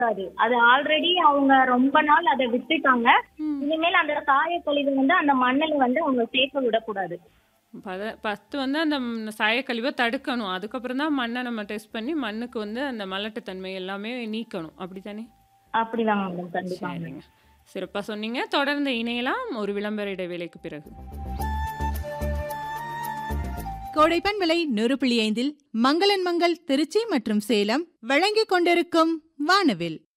கூடாது அது ஆல்ரெடி அவங்க ரொம்ப நாள் அதை விட்டுட்டாங்க இனிமேல் அந்த சாய கழிவு வந்து அந்த மண்ணில் வந்து அவங்க சேர்க்க விடக்கூடாது பத ஃபஸ்ட்டு வந்து அந்த ம் சாயக்கழிவை தடுக்கணும் அதுக்கப்புறம் தான் மண்ணை நம்ம டெஸ்ட் பண்ணி மண்ணுக்கு வந்து அந்த மலட்டுத்தன்மை எல்லாமே நீக்கணும் அப்படித்தானே அப்படிதாங்க மேடம் கண்டிப்பாங்க சரிங்க சிறப்பாக சொன்னீங்க தொடர்ந்து இணையலாம் ஒரு விளம்பர இடைவேளைக்கு பிறகு கோடைப்பன் விலை நூறு புள்ளி ஐந்தில் மங்களன் மங்கள் திருச்சி மற்றும் சேலம் வழங்கிக் கொண்டிருக்கும் வானவில்